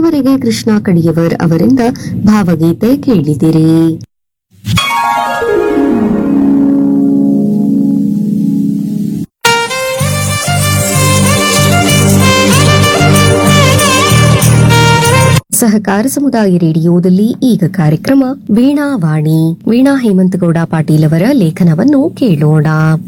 ಇದುವರೆಗೆ ಕೃಷ್ಣ ಕಡಿಯವರ್ ಅವರಿಂದ ಭಾವಗೀತೆ ಕೇಳಿದಿರಿ ಸಹಕಾರ ಸಮುದಾಯ ರೇಡಿಯೋದಲ್ಲಿ ಈಗ ಕಾರ್ಯಕ್ರಮ ವೀಣಾವಾಣಿ ವೀಣಾ ಹೇಮಂತಗೌಡ ಪಾಟೀಲ್ ಅವರ ಲೇಖನವನ್ನು ಕೇಳೋಣ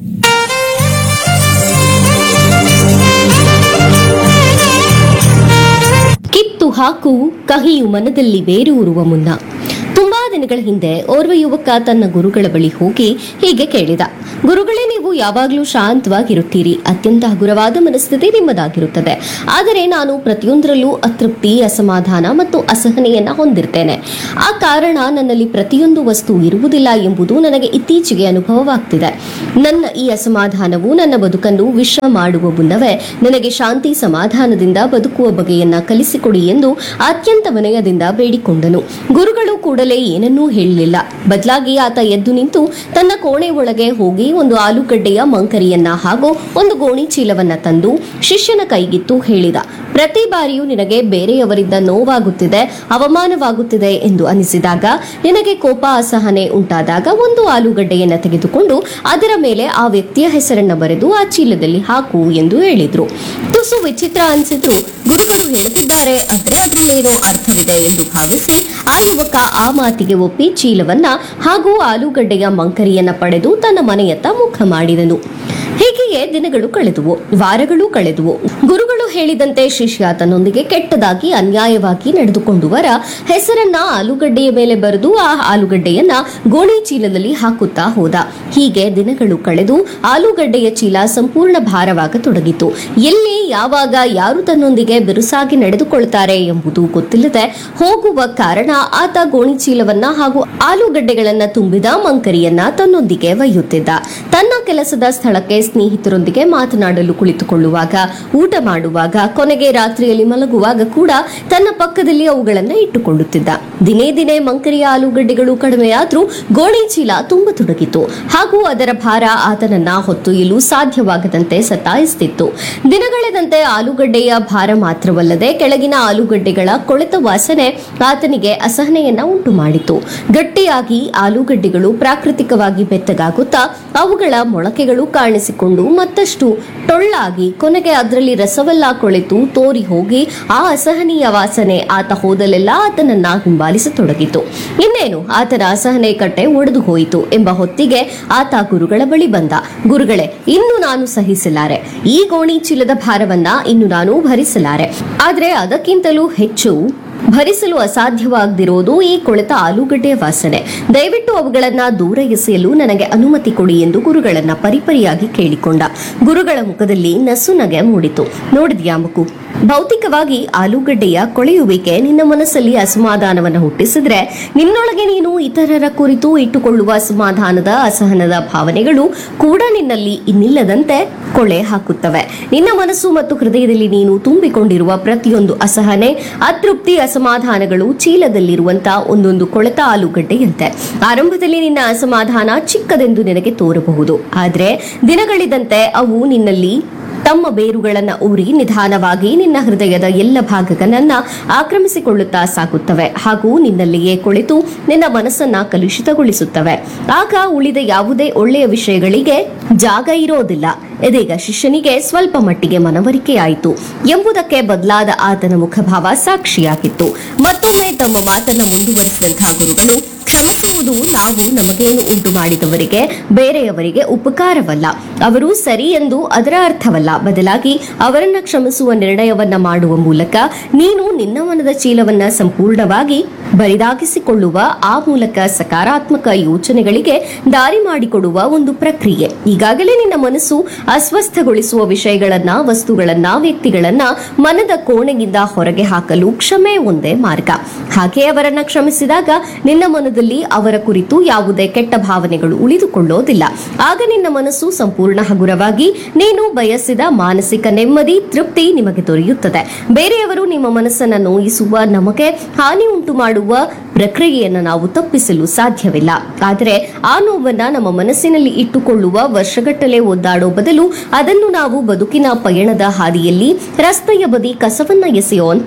ಕಿತ್ತು ಹಾಕು ಕಹಿಯು ಮನದಲ್ಲಿ ಬೇರೂರುವ ಮುನ್ನ ತುಂಬಾ ದಿನಗಳ ಹಿಂದೆ ಓರ್ವ ಯುವಕ ತನ್ನ ಗುರುಗಳ ಬಳಿ ಹೋಗಿ ಹೀಗೆ ಕೇಳಿದ ಗುರುಗಳೇ ನೀವು ಯಾವಾಗಲೂ ಶಾಂತವಾಗಿರುತ್ತೀರಿ ಅತ್ಯಂತ ಹಗುರವಾದ ಮನಸ್ಥಿತಿ ನಿಮ್ಮದಾಗಿರುತ್ತದೆ ಆದರೆ ನಾನು ಪ್ರತಿಯೊಂದರಲ್ಲೂ ಅತೃಪ್ತಿ ಅಸಮಾಧಾನ ಮತ್ತು ಅಸಹನೆಯನ್ನ ಹೊಂದಿರ್ತೇನೆ ಆ ಕಾರಣ ನನ್ನಲ್ಲಿ ಪ್ರತಿಯೊಂದು ವಸ್ತು ಇರುವುದಿಲ್ಲ ಎಂಬುದು ನನಗೆ ಇತ್ತೀಚೆಗೆ ಅನುಭವವಾಗ್ತಿದೆ ನನ್ನ ಈ ಅಸಮಾಧಾನವು ನನ್ನ ಬದುಕನ್ನು ವಿಷ ಮಾಡುವ ಮುನ್ನವೇ ನನಗೆ ಶಾಂತಿ ಸಮಾಧಾನದಿಂದ ಬದುಕುವ ಬಗೆಯನ್ನ ಕಲಿಸಿಕೊಡಿ ಎಂದು ಅತ್ಯಂತ ವಿನಯದಿಂದ ಬೇಡಿಕೊಂಡನು ಗುರುಗಳು ಕೂಡಲೇ ಏನನ್ನೂ ಹೇಳಲಿಲ್ಲ ಬದಲಾಗಿ ಆತ ಎದ್ದು ನಿಂತು ತನ್ನ ಕೋಣೆ ಒಳಗೆ ಹೋಗಿ ಒಂದು ಆಲೂಗಡ್ಡೆಯ ಮಂಕರಿಯನ್ನ ಹಾಗೂ ಒಂದು ಗೋಣಿ ಚೀಲವನ್ನ ತಂದು ಶಿಷ್ಯನ ಕೈಗಿತ್ತು ಹೇಳಿದ ಪ್ರತಿ ಬಾರಿಯೂ ನಿನಗೆ ಬೇರೆಯವರಿಂದ ನೋವಾಗುತ್ತಿದೆ ಅವಮಾನವಾಗುತ್ತಿದೆ ಎಂದು ಅನಿಸಿದಾಗ ನಿನಗೆ ಕೋಪ ಅಸಹನೆ ಉಂಟಾದಾಗ ಒಂದು ಆಲೂಗಡ್ಡೆಯನ್ನ ತೆಗೆದುಕೊಂಡು ಅದರ ಮೇಲೆ ಆ ವ್ಯಕ್ತಿಯ ಹೆಸರನ್ನ ಬರೆದು ಆ ಚೀಲದಲ್ಲಿ ಹಾಕು ಎಂದು ಹೇಳಿದ್ರು ತುಸು ವಿಚಿತ್ರ ಅನಿಸಿದ್ರು ಗುರುಗಳು ಹೇಳುತ್ತಿದ್ದಾರೆ ಅಂದ್ರೆ ಅದರಲ್ಲೇನೋ ಅರ್ಥವಿದೆ ಎಂದು ಭಾವಿಸಿ ಆ ಯುವಕ ಆ ಮಾತಿಗೆ ಒಪ್ಪಿ ಚೀಲವನ್ನ ಹಾಗೂ ಆಲೂಗಡ್ಡೆಯ ಮಂಕರಿಯನ್ನ ಪಡೆದು ತನ್ನ ಮನೆಯತ್ತ ಮುಖ ಮಾಡಿದನು ಹೀಗೆಯೇ ದಿನಗಳು ಕಳೆದುವು ವಾರಗಳು ಕಳೆದುವು ಗುರುಗಳು ಹೇಳಿದಂತೆ ಶಿಷ್ಯ ತನ್ನೊಂದಿಗೆ ಕೆಟ್ಟದಾಗಿ ಅನ್ಯಾಯವಾಗಿ ನಡೆದುಕೊಂಡು ವರ ಹೆಸರನ್ನ ಆಲೂಗಡ್ಡೆಯ ಮೇಲೆ ಬರೆದು ಆ ಆಲೂಗಡ್ಡೆಯನ್ನ ಗೋಣಿ ಚೀಲದಲ್ಲಿ ಹಾಕುತ್ತಾ ಹೋದ ಹೀಗೆ ದಿನಗಳು ಕಳೆದು ಆಲೂಗಡ್ಡೆಯ ಚೀಲ ಸಂಪೂರ್ಣ ಭಾರವಾಗತೊಡಗಿತು ಎಲ್ಲಿ ಯಾವಾಗ ಯಾರು ತನ್ನೊಂದಿಗೆ ಬಿರುಸಾಗಿ ನಡೆದುಕೊಳ್ತಾರೆ ಎಂಬುದು ಗೊತ್ತಿಲ್ಲದೆ ಹೋಗುವ ಕಾರಣ ಆತ ಗೋಣಿ ಚೀಲವನ್ನ ಹಾಗೂ ಆಲೂಗಡ್ಡೆಗಳನ್ನ ತುಂಬಿದ ಮಂಕರಿಯನ್ನ ತನ್ನೊಂದಿಗೆ ಒಯ್ಯುತ್ತಿದ್ದ ತನ್ನ ಕೆಲಸದ ಸ್ಥಳಕ್ಕೆ ಸ್ನೇಹಿತರೊಂದಿಗೆ ಮಾತನಾಡಲು ಕುಳಿತುಕೊಳ್ಳುವಾಗ ಊಟ ಮಾಡುವಾಗ ಕೊನೆಗೆ ರಾತ್ರಿಯಲ್ಲಿ ಮಲಗುವಾಗ ಕೂಡ ತನ್ನ ಪಕ್ಕದಲ್ಲಿ ಅವುಗಳನ್ನ ಇಟ್ಟುಕೊಳ್ಳುತ್ತಿದ್ದ ದಿನೇ ದಿನೇ ಮಂಕರಿಯ ಆಲೂಗಡ್ಡೆಗಳು ಕಡಿಮೆಯಾದ್ರೂ ಗೋಣಿ ಚೀಲ ತುಂಬತೊಡಗಿತು ಹಾಗೂ ಅದರ ಭಾರ ಆತನನ್ನ ಹೊತ್ತೊಯ್ಯಲು ಸಾಧ್ಯವಾಗದಂತೆ ಸತಾಯಿಸುತ್ತಿತ್ತು ದಿನಗಳೆದಂತೆ ಆಲೂಗಡ್ಡೆಯ ಭಾರ ಮಾತ್ರವಲ್ಲದೆ ಕೆಳಗಿನ ಆಲೂಗಡ್ಡೆಗಳ ಕೊಳೆತ ವಾಸನೆ ಆತನಿಗೆ ಅಸಹನೆಯನ್ನ ಉಂಟು ಮಾಡಿತು ಗಟ್ಟಿಯಾಗಿ ಆಲೂಗಡ್ಡೆಗಳು ಪ್ರಾಕೃತಿಕವಾಗಿ ಬೆತ್ತಗಾಗುತ್ತಾ ಅವುಗಳ ಮೊಳಕೆಗಳು ಕಾಣಿಸಿಕೊಂಡು ಮತ್ತಷ್ಟು ಟೊಳ್ಳಾಗಿ ಕೊನೆಗೆ ಅದರಲ್ಲಿ ರಸವೆಲ್ಲ ಕೊಳೆತು ತೋರಿ ಹೋಗಿ ಆ ಅಸಹನೀಯ ವಾಸನೆ ಆತ ಹೋದಲೆಲ್ಲ ಆತನನ್ನ ಹಿಂಬಾಲಿಸತೊಡಗಿತು ಇನ್ನೇನು ಆತನ ಅಸಹನೆ ಕಟ್ಟೆ ಒಡೆದು ಹೋಯಿತು ಎಂಬ ಹೊತ್ತಿಗೆ ಆತ ಗುರುಗಳ ಬಳಿ ಬಂದ ಗುರುಗಳೇ ಇನ್ನು ನಾನು ಸಹಿಸಲಾರೆ ಈ ಗೋಣಿ ಚೀಲದ ಭಾರವನ್ನ ಇನ್ನು ನಾನು ಭರಿಸಲಾರೆ ಆದ್ರೆ ಅದಕ್ಕಿಂತಲೂ ಹೆಚ್ಚು ಭರಿಸಲು ಅಸಾಧ್ಯವಾಗದಿರೋದು ಈ ಕೊಳೆತ ಆಲೂಗಡ್ಡೆಯ ವಾಸನೆ ದಯವಿಟ್ಟು ಅವುಗಳನ್ನ ದೂರ ಎಸೆಯಲು ನನಗೆ ಅನುಮತಿ ಕೊಡಿ ಎಂದು ಗುರುಗಳನ್ನ ಪರಿಪರಿಯಾಗಿ ಕೇಳಿಕೊಂಡ ಗುರುಗಳ ಮುಖದಲ್ಲಿ ನಸು ನಗೆ ಮೂಡಿತು ನೋಡಿದ್ಯಾ ಮಗು ಭೌತಿಕವಾಗಿ ಆಲೂಗಡ್ಡೆಯ ಕೊಳೆಯುವಿಕೆ ನಿನ್ನ ಮನಸ್ಸಲ್ಲಿ ಅಸಮಾಧಾನವನ್ನು ಹುಟ್ಟಿಸಿದ್ರೆ ನಿನ್ನೊಳಗೆ ನೀನು ಇತರರ ಕುರಿತು ಇಟ್ಟುಕೊಳ್ಳುವ ಅಸಮಾಧಾನದ ಅಸಹನದ ಭಾವನೆಗಳು ಕೂಡ ನಿನ್ನಲ್ಲಿ ಇನ್ನಿಲ್ಲದಂತೆ ಕೊಳೆ ಹಾಕುತ್ತವೆ ನಿನ್ನ ಮನಸ್ಸು ಮತ್ತು ಹೃದಯದಲ್ಲಿ ನೀನು ತುಂಬಿಕೊಂಡಿರುವ ಪ್ರತಿಯೊಂದು ಅಸಹನೆ ಅತೃಪ್ತಿ ಅಸಮಾಧಾನಗಳು ಚೀಲದಲ್ಲಿರುವಂತಹ ಒಂದೊಂದು ಕೊಳೆತ ಆಲೂಗಡ್ಡೆಯಂತೆ ಆರಂಭದಲ್ಲಿ ನಿನ್ನ ಅಸಮಾಧಾನ ಚಿಕ್ಕದೆಂದು ನಿನಗೆ ತೋರಬಹುದು ಆದ್ರೆ ದಿನಗಳಿದಂತೆ ಅವು ನಿನ್ನಲ್ಲಿ ತಮ್ಮ ಬೇರುಗಳನ್ನ ಊರಿ ನಿಧಾನವಾಗಿ ನಿನ್ನ ಹೃದಯದ ಎಲ್ಲ ಭಾಗಗಳನ್ನ ಆಕ್ರಮಿಸಿಕೊಳ್ಳುತ್ತಾ ಸಾಗುತ್ತವೆ ಹಾಗೂ ನಿನ್ನಲ್ಲಿಯೇ ಕುಳಿತು ನಿನ್ನ ಮನಸ್ಸನ್ನ ಕಲುಷಿತಗೊಳಿಸುತ್ತವೆ ಆಗ ಉಳಿದ ಯಾವುದೇ ಒಳ್ಳೆಯ ವಿಷಯಗಳಿಗೆ ಜಾಗ ಇರೋದಿಲ್ಲ ಇದೀಗ ಶಿಷ್ಯನಿಗೆ ಸ್ವಲ್ಪ ಮಟ್ಟಿಗೆ ಮನವರಿಕೆಯಾಯಿತು ಎಂಬುದಕ್ಕೆ ಬದಲಾದ ಆತನ ಮುಖಭಾವ ಸಾಕ್ಷಿಯಾಗಿತ್ತು ಮತ್ತೊಮ್ಮೆ ತಮ್ಮ ಮಾತನ್ನ ಮುಂದುವರಿಸಿದಂತಹ ಗುರುಗಳು ಕ್ಷಮಿಸುವುದು ನಾವು ನಮಗೇನು ಉಂಟು ಮಾಡಿದವರಿಗೆ ಬೇರೆಯವರಿಗೆ ಉಪಕಾರವಲ್ಲ ಅವರು ಸರಿ ಎಂದು ಅದರ ಅರ್ಥವಲ್ಲ ಬದಲಾಗಿ ಅವರನ್ನ ಕ್ಷಮಿಸುವ ನಿರ್ಣಯವನ್ನ ಮಾಡುವ ಮೂಲಕ ನೀನು ನಿನ್ನ ಮನದ ಚೀಲವನ್ನ ಸಂಪೂರ್ಣವಾಗಿ ಬರಿದಾಗಿಸಿಕೊಳ್ಳುವ ಆ ಮೂಲಕ ಸಕಾರಾತ್ಮಕ ಯೋಚನೆಗಳಿಗೆ ದಾರಿ ಮಾಡಿಕೊಡುವ ಒಂದು ಪ್ರಕ್ರಿಯೆ ಈಗಾಗಲೇ ನಿನ್ನ ಮನಸ್ಸು ಅಸ್ವಸ್ಥಗೊಳಿಸುವ ವಿಷಯಗಳನ್ನ ವಸ್ತುಗಳನ್ನ ವ್ಯಕ್ತಿಗಳನ್ನ ಮನದ ಕೋಣೆಗಿಂದ ಹೊರಗೆ ಹಾಕಲು ಕ್ಷಮೆ ಒಂದೇ ಮಾರ್ಗ ಹಾಗೆ ಅವರನ್ನ ಕ್ಷಮಿಸಿದಾಗ ನಿನ್ನ ಮನದಲ್ಲಿ ಅವರ ಕುರಿತು ಯಾವುದೇ ಕೆಟ್ಟ ಭಾವನೆಗಳು ಉಳಿದುಕೊಳ್ಳೋದಿಲ್ಲ ಆಗ ನಿನ್ನ ಮನಸ್ಸು ಸಂಪೂರ್ಣ ಹಗುರವಾಗಿ ನೀನು ಬಯಸಿದ ಮಾನಸಿಕ ನೆಮ್ಮದಿ ತೃಪ್ತಿ ನಿಮಗೆ ದೊರೆಯುತ್ತದೆ ಬೇರೆಯವರು ನಿಮ್ಮ ಮನಸ್ಸನ್ನ ನೋಯಿಸುವ ನಮಗೆ ಹಾನಿ ಉಂಟು ಮಾಡುವ ಪ್ರಕ್ರಿಯೆಯನ್ನು ನಾವು ತಪ್ಪಿಸಲು ಸಾಧ್ಯವಿಲ್ಲ ಆದರೆ ಆ ನೋವನ್ನ ನಮ್ಮ ಮನಸ್ಸಿನಲ್ಲಿ ಇಟ್ಟುಕೊಳ್ಳುವ ವರ್ಷಗಟ್ಟಲೆ ಒದ್ದಾಡೋ ಬದಲು ಅದನ್ನು ನಾವು ಬದುಕಿನ ಪಯಣದ ಹಾದಿಯಲ್ಲಿ ರಸ್ತೆಯ ಬದಿ ಕಸವನ್ನ ಎಸೆಯುವಂತೆ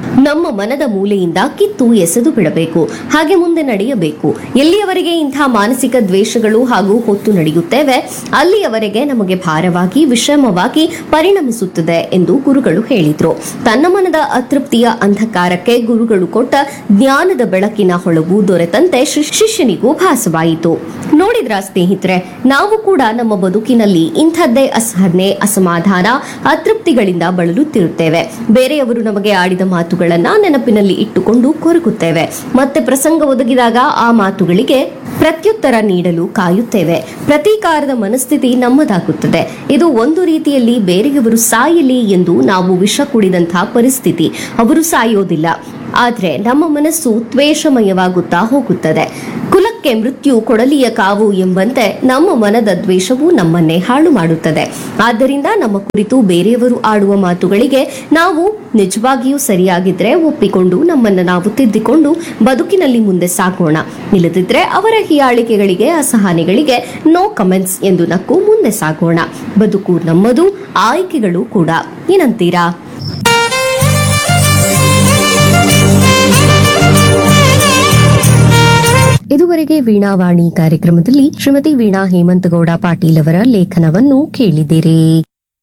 ನಮ್ಮ ಮನದ ಮೂಲೆಯಿಂದ ಕಿತ್ತು ಎಸೆದು ಬಿಡಬೇಕು ಹಾಗೆ ಮುಂದೆ ನಡೆಯಬೇಕು ಎಲ್ಲಿಯವರೆಗೆ ಇಂಥ ಮಾನಸಿಕ ದ್ವೇಷಗಳು ಹಾಗೂ ಹೊತ್ತು ನಡೆಯುತ್ತೇವೆ ಅಲ್ಲಿಯವರೆಗೆ ನಮಗೆ ಭಾರವಾಗಿ ವಿಷಮವಾಗಿ ಪರಿಣಮಿಸುತ್ತದೆ ಎಂದು ಗುರುಗಳು ಹೇಳಿದ್ರು ತನ್ನ ಮನದ ಅತೃಪ್ತಿಯ ಅಂಧಕಾರಕ್ಕೆ ಗುರುಗಳು ಕೊಟ್ಟ ಜ್ಞಾನದ ಬೆಳಕಿನ ಹೊಳವು ದೊರೆತಂತೆ ಶಿ- ಶಿಷ್ಯನಿಗೂ ಭಾಸವಾಯಿತು ನೋಡಿದ್ರ ಸ್ನೇಹಿತರೆ ನಾವು ಕೂಡ ನಮ್ಮ ಬದುಕಿನಲ್ಲಿ ಇಂಥದ್ದೇ ಅಸಹನೆ ಅಸಮಾಧಾನ ಅತೃಪ್ತಿಗಳಿಂದ ಬಳಲುತ್ತಿರುತ್ತೇವೆ ಬೇರೆಯವರು ನಮಗೆ ಆಡಿದ ಮಾತುಗಳನ್ನ ನೆನಪಿನಲ್ಲಿ ಇಟ್ಟುಕೊಂಡು ಕೊರಗುತ್ತೇವೆ ಮತ್ತೆ ಪ್ರಸಂಗ ಒದಗಿದಾಗ ಆ ಮಾತುಗಳಿಗೆ ಪ್ರತ್ಯುತ್ತರ ನೀಡಲು ಕಾಯುತ್ತೇವೆ ಪ್ರತೀಕಾರದ ಮನಸ್ಥಿತಿ ನಮ್ಮದಾಗುತ್ತದೆ ಇದು ಒಂದು ರೀತಿಯಲ್ಲಿ ಬೇರೆಯವರು ಸಾಯಲಿ ಎಂದು ನಾವು ವಿಷ ಕುಡಿದಂತಹ ಪರಿಸ್ಥಿತಿ ಅವರು ಸಾಯೋದಿಲ್ಲ ಆದ್ರೆ ನಮ್ಮ ಮನಸ್ಸು ದ್ವೇಷಮಯವಾಗುತ್ತಾ ಹೋಗುತ್ತದೆ ಕುಲಕ್ಕೆ ಮೃತ್ಯು ಕೊಡಲಿಯ ಕಾವು ಎಂಬಂತೆ ನಮ್ಮ ಮನದ ದ್ವೇಷವು ನಮ್ಮನ್ನೇ ಹಾಳು ಮಾಡುತ್ತದೆ ಆದ್ದರಿಂದ ನಮ್ಮ ಕುರಿತು ಬೇರೆಯವರು ಆಡುವ ಮಾತುಗಳಿಗೆ ನಾವು ನಿಜವಾಗಿಯೂ ಸರಿಯಾಗಿದ್ರೆ ಒಪ್ಪಿಕೊಂಡು ನಮ್ಮನ್ನು ನಾವು ತಿದ್ದಿಕೊಂಡು ಬದುಕಿನಲ್ಲಿ ಮುಂದೆ ಸಾಗೋಣ ಇಲ್ಲದಿದ್ರೆ ಅವರ ಹೀಯಾಳಿಕೆಗಳಿಗೆ ಅಸಹನೆಗಳಿಗೆ ನೋ ಕಮೆಂಟ್ಸ್ ಎಂದು ನಕ್ಕು ಮುಂದೆ ಸಾಗೋಣ ಬದುಕು ನಮ್ಮದು ಆಯ್ಕೆಗಳು ಕೂಡ ಏನಂತೀರಾ ಇದುವರೆಗೆ ವೀಣಾವಾಣಿ ಕಾರ್ಯಕ್ರಮದಲ್ಲಿ ಶ್ರೀಮತಿ ವೀಣಾ ಹೇಮಂತಗೌಡ ಪಾಟೀಲ್ ಅವರ ಲೇಖನವನ್ನು ಕೇಳಿದಿರಿ